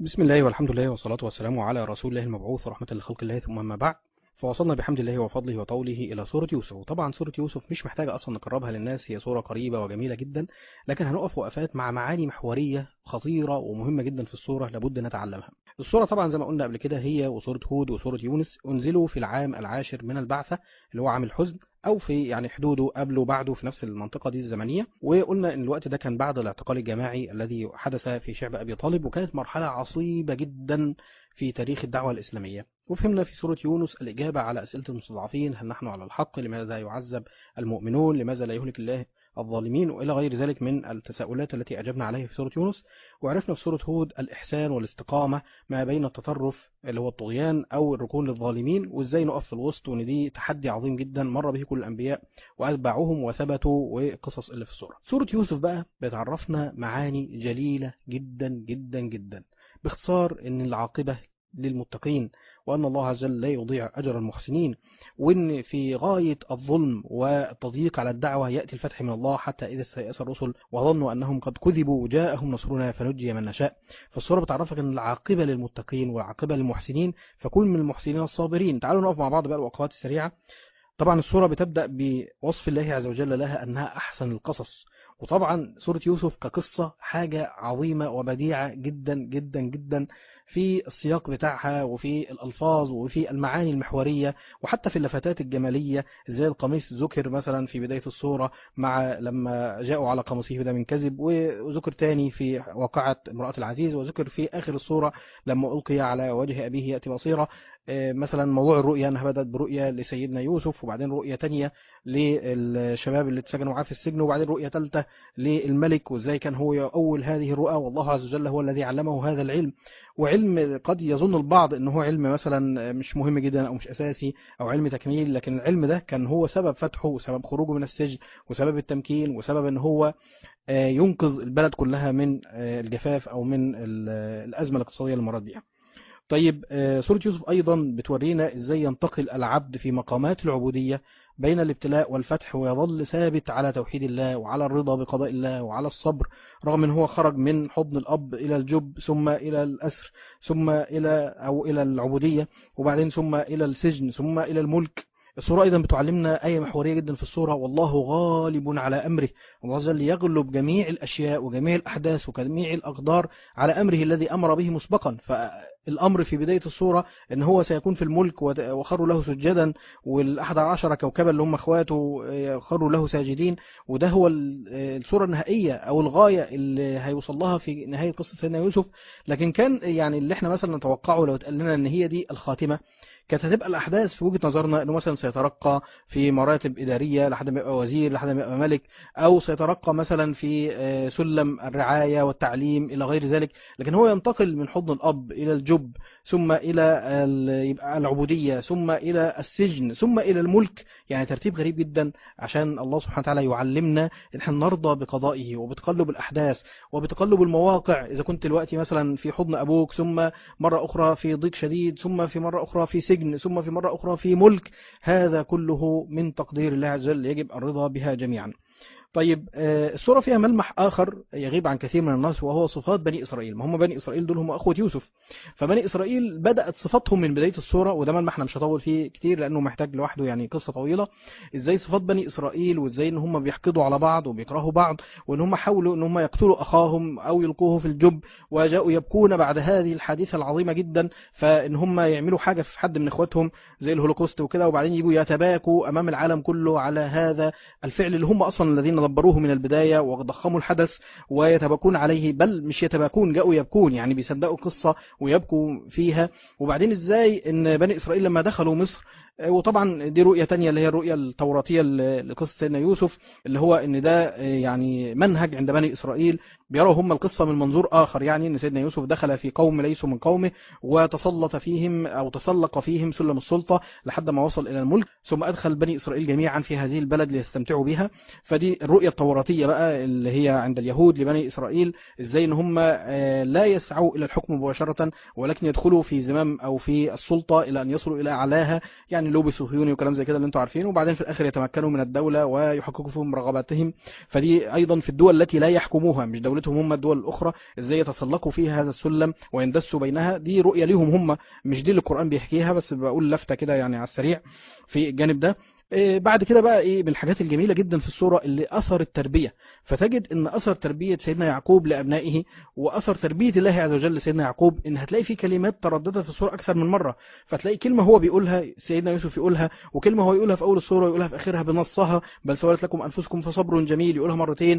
بسم الله والحمد لله والصلاة والسلام على رسول الله المبعوث ورحمة لخلق الله ثم أما بعد فوصلنا بحمد الله وفضله وطوله إلى سورة يوسف وطبعا سورة يوسف مش محتاجة أصلا نقربها للناس هي سورة قريبة وجميلة جدا لكن هنقف وقفات مع معاني محورية خطيرة ومهمة جدا في السورة لابد نتعلمها السورة طبعا زي ما قلنا قبل كده هي وسورة هود وسورة يونس أنزلوا في العام العاشر من البعثة اللي هو عام الحزن أو في يعني حدوده قبله وبعده في نفس المنطقة دي الزمنية وقلنا إن الوقت ده كان بعد الاعتقال الجماعي الذي حدث في شعب أبي طالب وكانت مرحلة عصيبة جدا في تاريخ الدعوة الإسلامية وفهمنا في سورة يونس الإجابة على أسئلة المستضعفين هل نحن على الحق لماذا يعذب المؤمنون لماذا لا يهلك الله الظالمين وإلى غير ذلك من التساؤلات التي أجبنا عليها في سورة يونس وعرفنا في سورة هود الإحسان والاستقامة ما بين التطرف اللي هو الطغيان أو الركون للظالمين وإزاي نقف في الوسط وإن دي تحدي عظيم جدا مر به كل الأنبياء وأتبعوهم وثبتوا وقصص اللي في السورة سورة يوسف بقى بتعرفنا معاني جليلة جدا جدا جدا باختصار إن العاقبة للمتقين وأن الله عز وجل لا يضيع أجر المحسنين وأن في غاية الظلم والتضييق على الدعوة يأتي الفتح من الله حتى إذا استيأس الرسل وظنوا أنهم قد كذبوا وجاءهم نصرنا فنجي من نشاء فالصورة بتعرفك أن العاقبة للمتقين والعاقبة للمحسنين فكل من المحسنين الصابرين تعالوا نقف مع بعض بقى الوقفات السريعة طبعا السورة بتبدأ بوصف الله عز وجل لها أنها أحسن القصص وطبعا سورة يوسف كقصة حاجة عظيمة وبديعة جدا جدا جدا في السياق بتاعها وفي الألفاظ وفي المعاني المحورية وحتى في اللفتات الجمالية زي القميص ذكر مثلا في بداية السورة مع لما جاءوا على قميصه ده من كذب وذكر تاني في واقعة امرأة العزيز وذكر في آخر السورة لما ألقي على وجه أبيه يأتي بصيرة مثلا موضوع الرؤيا أنها بدأت برؤيا لسيدنا يوسف وبعدين رؤية تانية للشباب اللي اتسجنوا معاه في السجن وبعدين رؤية ثالثة للملك وازاي كان هو أول هذه الرؤى والله عز وجل هو الذي علمه هذا العلم وعلم قد يظن البعض ان هو علم مثلا مش مهم جدا او مش اساسي او علم تكميل لكن العلم ده كان هو سبب فتحه وسبب خروجه من السجن وسبب التمكين وسبب ان هو ينقذ البلد كلها من الجفاف او من الازمه الاقتصاديه اللي مرت بيها طيب سورة يوسف أيضا بتورينا إزاي ينتقل العبد في مقامات العبودية بين الابتلاء والفتح ويظل ثابت على توحيد الله وعلى الرضا بقضاء الله وعلى الصبر رغم ان هو خرج من حضن الأب إلى الجب ثم إلى الأسر ثم إلى أو إلى العبودية وبعدين ثم إلى السجن ثم إلى الملك السورة أيضا بتعلمنا آية محورية جدا في السورة والله غالب على أمره الله عز وجل يغلب جميع الأشياء وجميع الأحداث وجميع الأقدار على أمره الذي أمر به مسبقا فالأمر في بداية السورة أن هو سيكون في الملك وخروا له سجدا والأحد عشر كوكبا اللي هم أخواته خروا له ساجدين وده هو السورة النهائية أو الغاية اللي هيوصل لها في نهاية قصة سيدنا يوسف لكن كان يعني اللي احنا مثلا نتوقعه لو اتقال لنا أن هي دي الخاتمة كانت هتبقى الأحداث في وجهة نظرنا أنه مثلا سيترقى في مراتب إدارية لحد ما يبقى وزير لحد ما يبقى ملك أو سيترقى مثلا في سلم الرعاية والتعليم إلى غير ذلك لكن هو ينتقل من حضن الأب إلى الجب ثم إلى يبقى العبودية ثم إلى السجن ثم إلى الملك يعني ترتيب غريب جدا عشان الله سبحانه وتعالى يعلمنا إن احنا نرضى بقضائه وبتقلب الأحداث وبتقلب المواقع إذا كنت دلوقتي مثلا في حضن أبوك ثم مرة أخرى في ضيق شديد ثم في مرة أخرى في سجن ثم في مرة أخرى في ملك هذا كله من تقدير الله عز وجل يجب الرضا بها جميعا طيب السورة فيها ملمح آخر يغيب عن كثير من الناس وهو صفات بني إسرائيل ما هم بني إسرائيل دول هم أخوة يوسف فبني إسرائيل بدأت صفاتهم من بداية السورة وده ملمح أنا مش هطول فيه كتير لأنه محتاج لوحده يعني قصة طويلة إزاي صفات بني إسرائيل وإزاي إن هم بيحقدوا على بعض وبيكرهوا بعض وإن هم حاولوا إن هم يقتلوا أخاهم أو يلقوه في الجب وجاءوا يبكون بعد هذه الحادثة العظيمة جدا فإن هم يعملوا حاجة في حد من إخواتهم زي الهولوكوست وكده وبعدين يجوا يتباكوا أمام العالم كله على هذا الفعل اللي هم أصلا الذين دبروه من البداية وضخموا الحدث ويتباكون عليه بل مش يتباكون جاءوا يبكون يعني بيصدقوا القصة ويبكوا فيها وبعدين ازاي ان بني اسرائيل لما دخلوا مصر وطبعا دي رؤية تانية اللي هي الرؤية التوراتية لقصة سيدنا يوسف اللي هو ان ده يعني منهج عند بني اسرائيل بيروا هم القصة من منظور اخر يعني ان سيدنا يوسف دخل في قوم ليسوا من قومه وتسلط فيهم او تسلق فيهم سلم السلطة لحد ما وصل الى الملك ثم ادخل بني اسرائيل جميعا في هذه البلد ليستمتعوا بها فدي الرؤية التوراتية بقى اللي هي عند اليهود لبني اسرائيل ازاي ان هم لا يسعوا الى الحكم مباشرة ولكن يدخلوا في زمام او في السلطة الى ان يصلوا الى اعلاها يعني يعني لوبي صهيوني وكلام زي كده اللي انتوا عارفينه وبعدين في الاخر يتمكنوا من الدوله ويحققوا فيهم رغباتهم فدي ايضا في الدول التي لا يحكموها مش دولتهم هم الدول الاخرى ازاي يتسلقوا فيها هذا السلم ويندسوا بينها دي رؤيه ليهم هم مش دي اللي القران بيحكيها بس بقول لفته كده يعني على السريع في الجانب ده إيه بعد كده بقى ايه من الحاجات الجميله جدا في الصوره اللي اثر التربيه فتجد ان اثر تربيه سيدنا يعقوب لابنائه واثر تربيه الله عز وجل لسيدنا يعقوب ان هتلاقي في كلمات ترددت في الصوره اكثر من مره فتلاقي كلمه هو بيقولها سيدنا يوسف يقولها وكلمه هو يقولها في اول الصوره يقولها في اخرها بنصها بل سولت لكم انفسكم فصبر جميل يقولها مرتين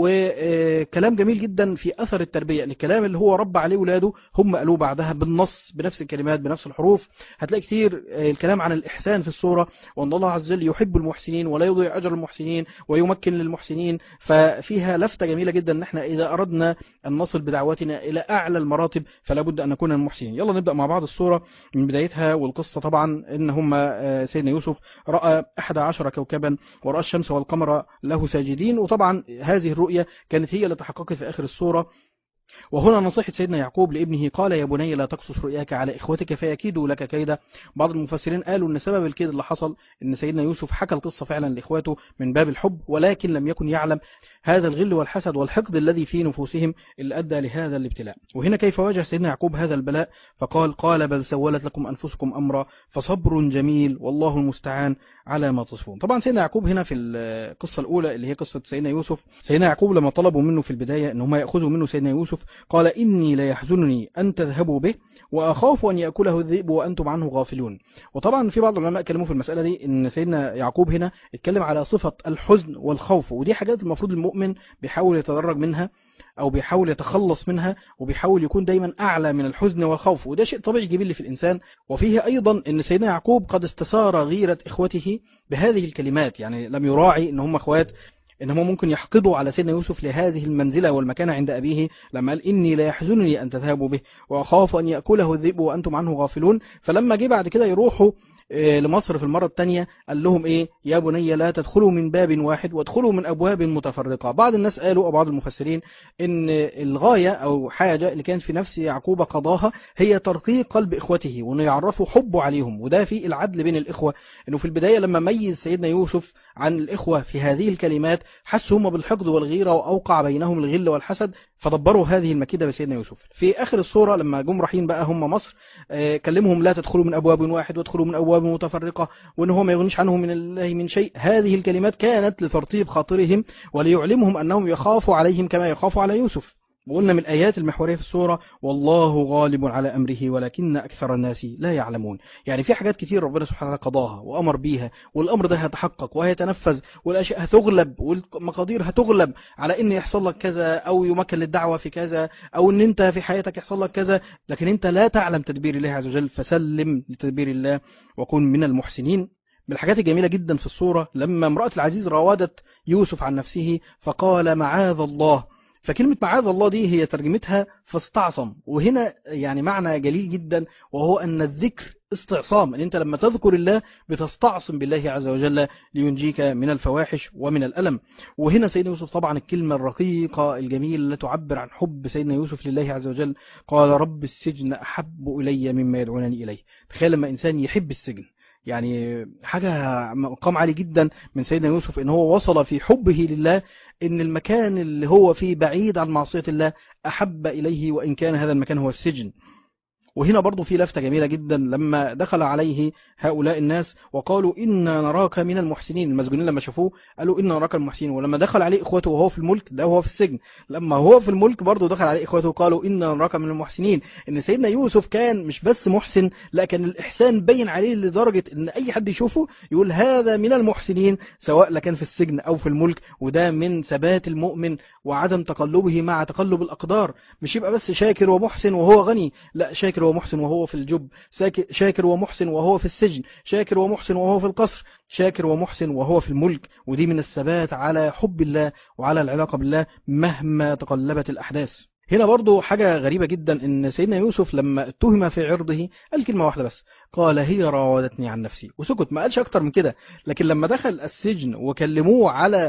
وكلام جميل جدا في اثر التربيه الكلام اللي هو رب عليه ولاده هم قالوه بعدها بالنص بنفس الكلمات بنفس الحروف هتلاقي كتير الكلام عن الاحسان في الصوره وان الله عز وجل يحب المحسنين ولا يضيع اجر المحسنين ويمكن للمحسنين ففيها لفته جميله جدا ان احنا اذا اردنا ان نصل بدعوتنا الى اعلى المراتب فلا بد ان نكون من المحسنين يلا نبدا مع بعض الصوره من بدايتها والقصه طبعا ان هم سيدنا يوسف راى 11 كوكبا وراى الشمس والقمر له ساجدين وطبعا هذه الرؤيه كانت هي اللي تحققت في اخر الصوره وهنا نصيحة سيدنا يعقوب لابنه قال يا بني لا تقصص رؤياك على إخوتك فيكيدوا لك كيدا بعض المفسرين قالوا أن سبب الكيد اللي حصل أن سيدنا يوسف حكى القصة فعلا لإخواته من باب الحب ولكن لم يكن يعلم هذا الغل والحسد والحقد الذي في نفوسهم اللي أدى لهذا الابتلاء وهنا كيف واجه سيدنا يعقوب هذا البلاء فقال قال بل سولت لكم أنفسكم أمرا فصبر جميل والله المستعان على ما تصفون طبعا سيدنا يعقوب هنا في القصة الأولى اللي هي قصة سيدنا يوسف سيدنا يعقوب لما طلبوا منه في البداية أن هم يأخذوا منه سيدنا يوسف قال إني لا يحزنني أن تذهبوا به وأخاف أن يأكله الذئب وأنتم عنه غافلون وطبعا في بعض العلماء كلموا في المسألة دي أن سيدنا يعقوب هنا اتكلم على صفة الحزن والخوف ودي حاجات المفروض المؤمن بيحاول يتدرج منها أو بيحاول يتخلص منها وبيحاول يكون دايما أعلى من الحزن والخوف وده شيء طبيعي جبلي في الإنسان وفيه أيضا أن سيدنا يعقوب قد استثار غيرة إخوته بهذه الكلمات يعني لم يراعي أن هم أخوات ان هم ممكن يحقدوا على سيدنا يوسف لهذه المنزلة والمكانة عند أبيه لما قال إني لا يحزنني أن تذهبوا به وأخاف أن يأكله الذئب وأنتم عنه غافلون فلما جه بعد كده يروحوا لمصر في المرة الثانية قال لهم إيه يا بني لا تدخلوا من باب واحد وادخلوا من أبواب متفرقة بعض الناس قالوا أو بعض المفسرين إن الغاية أو حاجة اللي كانت في نفس يعقوب قضاها هي ترقيق قلب إخوته وإنه يعرفوا حبه عليهم وده في العدل بين الإخوة إنه في البداية لما ميز سيدنا يوسف عن الإخوة في هذه الكلمات حسوا هم بالحقد والغيرة وأوقع بينهم الغل والحسد فدبروا هذه المكيدة بسيدنا يوسف في آخر الصورة لما جم رايحين بقى هم مصر كلمهم لا تدخلوا من أبواب واحد وادخلوا من أبواب متفرقة وإن هو ما يغنيش عنهم من الله من شيء هذه الكلمات كانت لترطيب خاطرهم وليعلمهم أنهم يخافوا عليهم كما يخافوا على يوسف وقلنا من الآيات المحورية في السورة والله غالب على أمره ولكن أكثر الناس لا يعلمون يعني في حاجات كتير ربنا سبحانه وتعالى قضاها وأمر بيها والأمر ده هيتحقق وهيتنفذ والأشياء هتغلب والمقادير هتغلب على إن يحصل لك كذا أو يمكن للدعوة في كذا أو إن أنت في حياتك يحصل لك كذا لكن أنت لا تعلم تدبير الله عز وجل فسلم لتدبير الله وكن من المحسنين من الحاجات الجميلة جدا في الصورة لما امرأة العزيز راودت يوسف عن نفسه فقال معاذ الله فكلمة معاذ الله دي هي ترجمتها فاستعصم وهنا يعني معنى جليل جدا وهو أن الذكر استعصام ان انت لما تذكر الله بتستعصم بالله عز وجل لينجيك من الفواحش ومن الألم وهنا سيدنا يوسف طبعا الكلمة الرقيقة الجميلة التي تعبر عن حب سيدنا يوسف لله عز وجل قال رب السجن أحب إلي مما يدعونني إليه تخيل لما إنسان يحب السجن يعني حاجة مقام عالي جدا من سيدنا يوسف ان هو وصل في حبه لله ان المكان اللي هو فيه بعيد عن معصية الله احب اليه وان كان هذا المكان هو السجن وهنا برضو في لفتة جميلة جدا لما دخل عليه هؤلاء الناس وقالوا إنا نراك من المحسنين المسجونين لما شافوه قالوا إنا نراك المحسنين ولما دخل عليه إخوته وهو في الملك ده وهو في السجن لما هو في الملك برضو دخل عليه إخوته وقالوا إنا نراك من المحسنين إن سيدنا يوسف كان مش بس محسن لا كان الإحسان بين عليه لدرجة إن أي حد يشوفه يقول هذا من المحسنين سواء لكان في السجن أو في الملك وده من ثبات المؤمن وعدم تقلبه مع تقلب الأقدار مش يبقى بس شاكر ومحسن وهو غني لا شاكر ومحسن وهو في الجب شاكر ومحسن وهو في السجن شاكر ومحسن وهو في القصر شاكر ومحسن وهو في الملك ودي من الثبات على حب الله وعلى العلاقة بالله مهما تقلبت الأحداث هنا برضو حاجة غريبة جدا ان سيدنا يوسف لما اتهم في عرضه قال كلمة واحدة بس قال هي راودتني عن نفسي وسكت ما قالش اكتر من كده لكن لما دخل السجن وكلموه على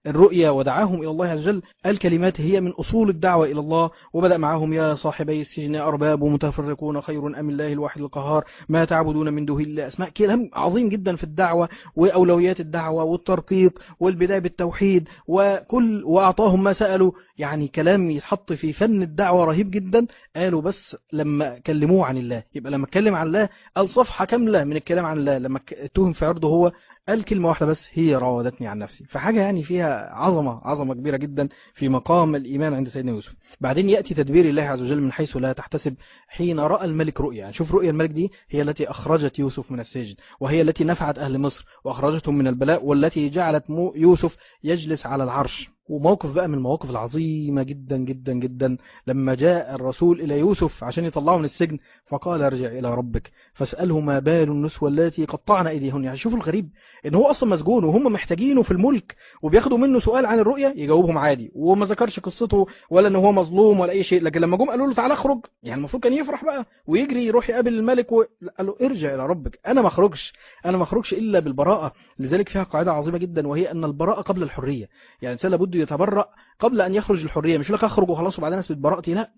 الرؤيا ودعاهم إلى الله عز وجل الكلمات هي من أصول الدعوة إلى الله وبدأ معهم يا صاحبي السجن أرباب متفرقون خير أم الله الواحد القهار ما تعبدون من دونه إلا أسماء كلام عظيم جدا في الدعوة وأولويات الدعوة والترقيق والبداية بالتوحيد وكل وأعطاهم ما سألوا يعني كلام يتحط في فن الدعوة رهيب جدا قالوا بس لما كلموه عن الله يبقى لما اتكلم عن الله قال صفحة كاملة من الكلام عن الله لما اتهم في عرضه هو قال كلمة واحدة بس هي راودتني عن نفسي فحاجة يعني فيها عظمة عظمة كبيرة جدا في مقام الإيمان عند سيدنا يوسف بعدين يأتي تدبير الله عز وجل من حيث لا تحتسب حين رأى الملك رؤيا يعني شوف رؤيا الملك دي هي التي أخرجت يوسف من السجن وهي التي نفعت أهل مصر وأخرجتهم من البلاء والتي جعلت يوسف يجلس على العرش وموقف بقى من المواقف العظيمة جدا جدا جدا لما جاء الرسول إلى يوسف عشان يطلعه من السجن فقال ارجع إلى ربك فاسأله ما بال النسوة التي قطعن أيديهن يعني شوفوا الغريب إن هو أصلا مسجون وهم محتاجينه في الملك وبياخدوا منه سؤال عن الرؤية يجاوبهم عادي وما ذكرش قصته ولا إن هو مظلوم ولا أي شيء لكن لما جم قالوا له تعالى اخرج يعني المفروض كان يفرح بقى ويجري يروح يقابل الملك وقال له ارجع إلى ربك أنا ما اخرجش أنا ما اخرجش إلا بالبراءة لذلك فيها قاعدة عظيمة جدا وهي أن البراءة قبل الحرية يعني الإنسان لابد يتبرأ قبل أن يخرج الحرية مش لك أخرج وخلاص وبعدين أثبت براءتي لا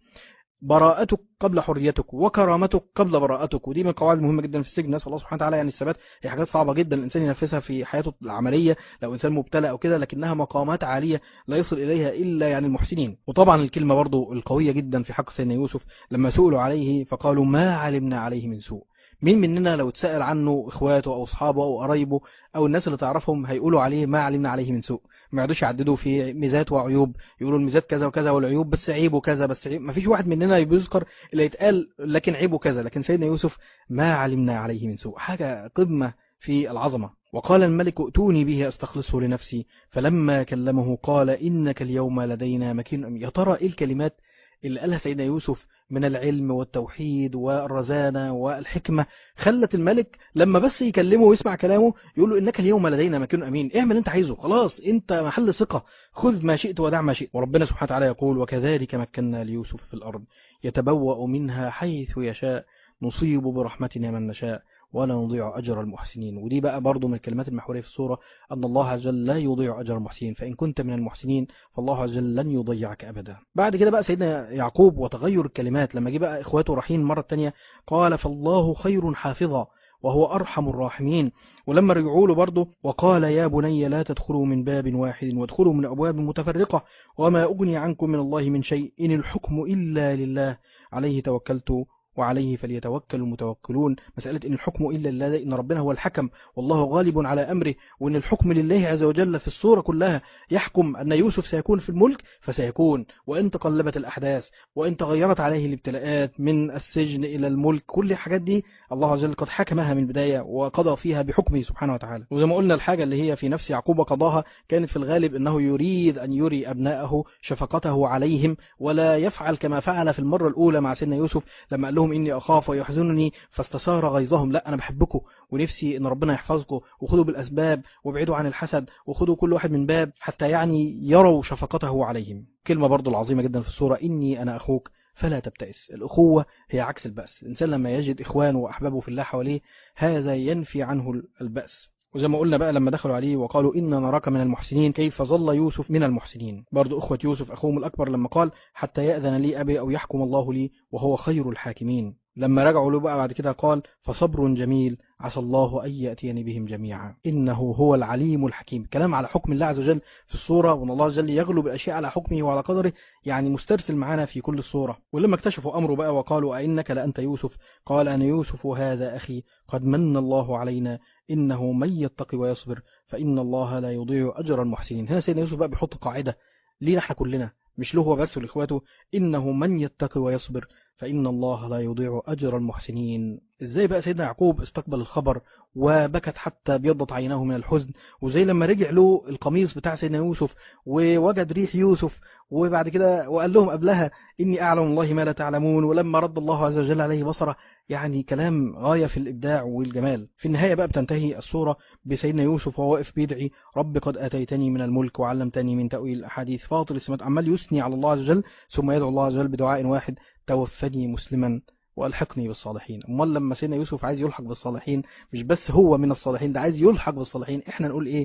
براءتك قبل حريتك وكرامتك قبل براءتك ودي من القواعد المهمة جدا في السجن نسأل الله سبحانه وتعالى يعني الثبات هي حاجات صعبة جدا الإنسان ينفذها في حياته العملية لو إنسان مبتلى أو كده لكنها مقامات عالية لا يصل إليها إلا يعني المحسنين وطبعا الكلمة برضو القوية جدا في حق سيدنا يوسف لما سئلوا عليه فقالوا ما علمنا عليه من سوء مين مننا لو اتسأل عنه اخواته او اصحابه او قرايبه او الناس اللي تعرفهم هيقولوا عليه ما علمنا عليه من سوء ما يقعدوش يعددوا في ميزات وعيوب يقولوا الميزات كذا وكذا والعيوب بس عيبه كذا بس عيب ما فيش واحد مننا بيذكر اللي يتقال لكن عيبه كذا لكن سيدنا يوسف ما علمنا عليه من سوء حاجة قمة في العظمة وقال الملك ائتوني به استخلصه لنفسي فلما كلمه قال إنك اليوم لدينا مكين يا ترى إيه الكلمات اللي قالها سيدنا يوسف من العلم والتوحيد والرزانة والحكمة خلت الملك لما بس يكلمه ويسمع كلامه يقول له إنك اليوم لدينا مكان أمين اعمل انت عايزه خلاص انت محل ثقة خذ ما شئت ودع ما شئت وربنا سبحانه وتعالى يقول وكذلك مكنا ليوسف في الأرض يتبوأ منها حيث يشاء نصيب برحمتنا من نشاء ولا نضيع أجر المحسنين ودي بقى برضو من الكلمات المحورية في السورة أن الله عز وجل لا يضيع أجر المحسنين فإن كنت من المحسنين فالله عز وجل لن يضيعك أبدا بعد كده بقى سيدنا يعقوب وتغير الكلمات لما جه بقى إخواته رايحين مرة تانية قال فالله خير حافظا وهو أرحم الراحمين ولما رجعوا له برضه وقال يا بني لا تدخلوا من باب واحد وادخلوا من أبواب متفرقة وما أغني عنكم من الله من شيء إن الحكم إلا لله عليه توكلت وعليه فليتوكل المتوكلون مسألة إن الحكم إلا لله إن ربنا هو الحكم والله غالب على أمره وإن الحكم لله عز وجل في الصورة كلها يحكم أن يوسف سيكون في الملك فسيكون وإن تقلبت الأحداث وإن تغيرت عليه الابتلاءات من السجن إلى الملك كل الحاجات دي الله عز وجل قد حكمها من البداية وقضى فيها بحكمه سبحانه وتعالى وزي ما قلنا الحاجة اللي هي في نفس يعقوب قضاها كانت في الغالب أنه يريد أن يري أبنائه شفقته عليهم ولا يفعل كما فعل في المرة الأولى مع سيدنا يوسف لما قال لهم إني أخاف ويحزنني فاستثار غيظهم لا أنا بحبكم ونفسي إن ربنا يحفظكم وخذوا بالأسباب وابعدوا عن الحسد وخذوا كل واحد من باب حتى يعني يروا شفقته عليهم كلمة برضو العظيمة جدا في السورة إني أنا أخوك فلا تبتئس الأخوة هي عكس البأس الإنسان لما يجد إخوانه وأحبابه في الله حواليه هذا ينفي عنه البأس وزي ما قلنا بقى لما دخلوا عليه وقالوا إنا نراك من المحسنين كيف ظل يوسف من المحسنين برضو أخوة يوسف أخوهم الأكبر لما قال حتى يأذن لي أبي أو يحكم الله لي وهو خير الحاكمين لما رجعوا له بقى بعد كده قال فصبر جميل عسى الله أن يأتيني بهم جميعا إنه هو العليم الحكيم كلام على حكم الله عز وجل في الصورة وأن الله عز وجل يغلب الأشياء على حكمه وعلى قدره يعني مسترسل معنا في كل الصورة ولما اكتشفوا أمره بقى وقالوا أئنك لأنت يوسف قال أنا يوسف هذا أخي قد من الله علينا إنه من يتقي ويصبر فإن الله لا يضيع أجر المحسنين هنا سيدنا يوسف بقى بيحط قاعدة لينا احنا كلنا مش له هو بس ولإخواته إنه من يتقي ويصبر فإن الله لا يضيع أجر المحسنين إزاي بقى سيدنا يعقوب استقبل الخبر وبكت حتى بيضت عيناه من الحزن وزي لما رجع له القميص بتاع سيدنا يوسف ووجد ريح يوسف وبعد كده وقال لهم قبلها إني أعلم الله ما لا تعلمون ولما رد الله عز وجل عليه بصره يعني كلام غاية في الإبداع والجمال في النهاية بقى بتنتهي الصورة بسيدنا يوسف وهو واقف بيدعي رب قد أتيتني من الملك وعلمتني من تأويل الأحاديث فاطر السماوات عمال يثني على الله عز وجل ثم يدعو الله عز وجل بدعاء واحد توفني مسلما والحقني بالصالحين امال لما سيدنا يوسف عايز يلحق بالصالحين مش بس هو من الصالحين ده عايز يلحق بالصالحين احنا نقول ايه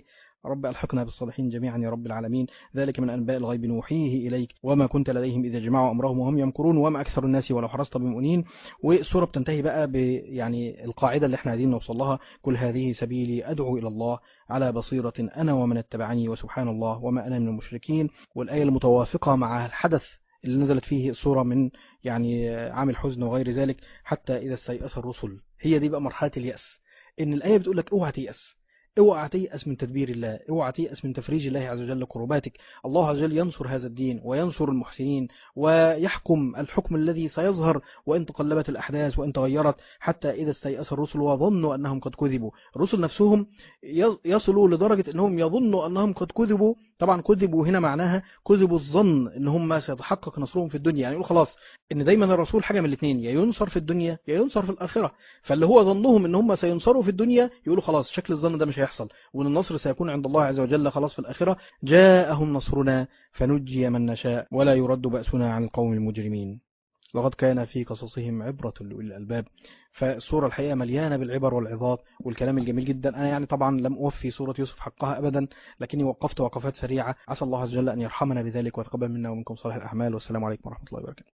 رب ألحقنا بالصالحين جميعا يا رب العالمين ذلك من أنباء الغيب نوحيه إليك وما كنت لديهم إذا جمعوا أمرهم وهم يمكرون وما أكثر الناس ولو حرصت بمؤمنين والسورة بتنتهي بقى ب يعني القاعدة اللي احنا عايزين نوصل لها كل هذه سبيلي أدعو إلى الله على بصيرة أنا ومن اتبعني وسبحان الله وما أنا من المشركين والآية المتوافقة مع الحدث اللي نزلت فيه الصورة من يعني عامل حزن وغير ذلك حتى إذا استيأس الرسل هي دي بقى مرحلة اليأس إن الآية بتقول لك اوعى تيأس اوعى تيأس من تدبير الله اوعى تيأس من تفريج الله عز وجل كرباتك الله عز وجل ينصر هذا الدين وينصر المحسنين ويحكم الحكم الذي سيظهر وإن تقلبت الأحداث وإن تغيرت حتى إذا استيأس الرسل وظنوا أنهم قد كذبوا الرسل نفسهم يصلوا لدرجة أنهم يظنوا أنهم قد كذبوا طبعا كذبوا هنا معناها كذبوا الظن أن هم سيتحقق نصرهم في الدنيا يعني يقول خلاص أن دايما الرسول حاجة من الاثنين يا ينصر في الدنيا يا ينصر في الآخرة فاللي هو ظنهم أن هم سينصروا في الدنيا يقولوا خلاص شكل الظن ده مش هيحصل وأن النصر سيكون عند الله عز وجل خلاص في الآخرة جاءهم نصرنا فنجي من نشاء ولا يرد بأسنا عن القوم المجرمين لقد كان في قصصهم عبرة لأولي الألباب فالسورة الحقيقة مليانة بالعبر والعظات والكلام الجميل جدا أنا يعني طبعا لم أوفي سورة يوسف حقها أبدا لكني وقفت وقفات سريعة عسى الله عز وجل أن يرحمنا بذلك ويتقبل منا ومنكم صالح الأعمال والسلام عليكم ورحمة الله وبركاته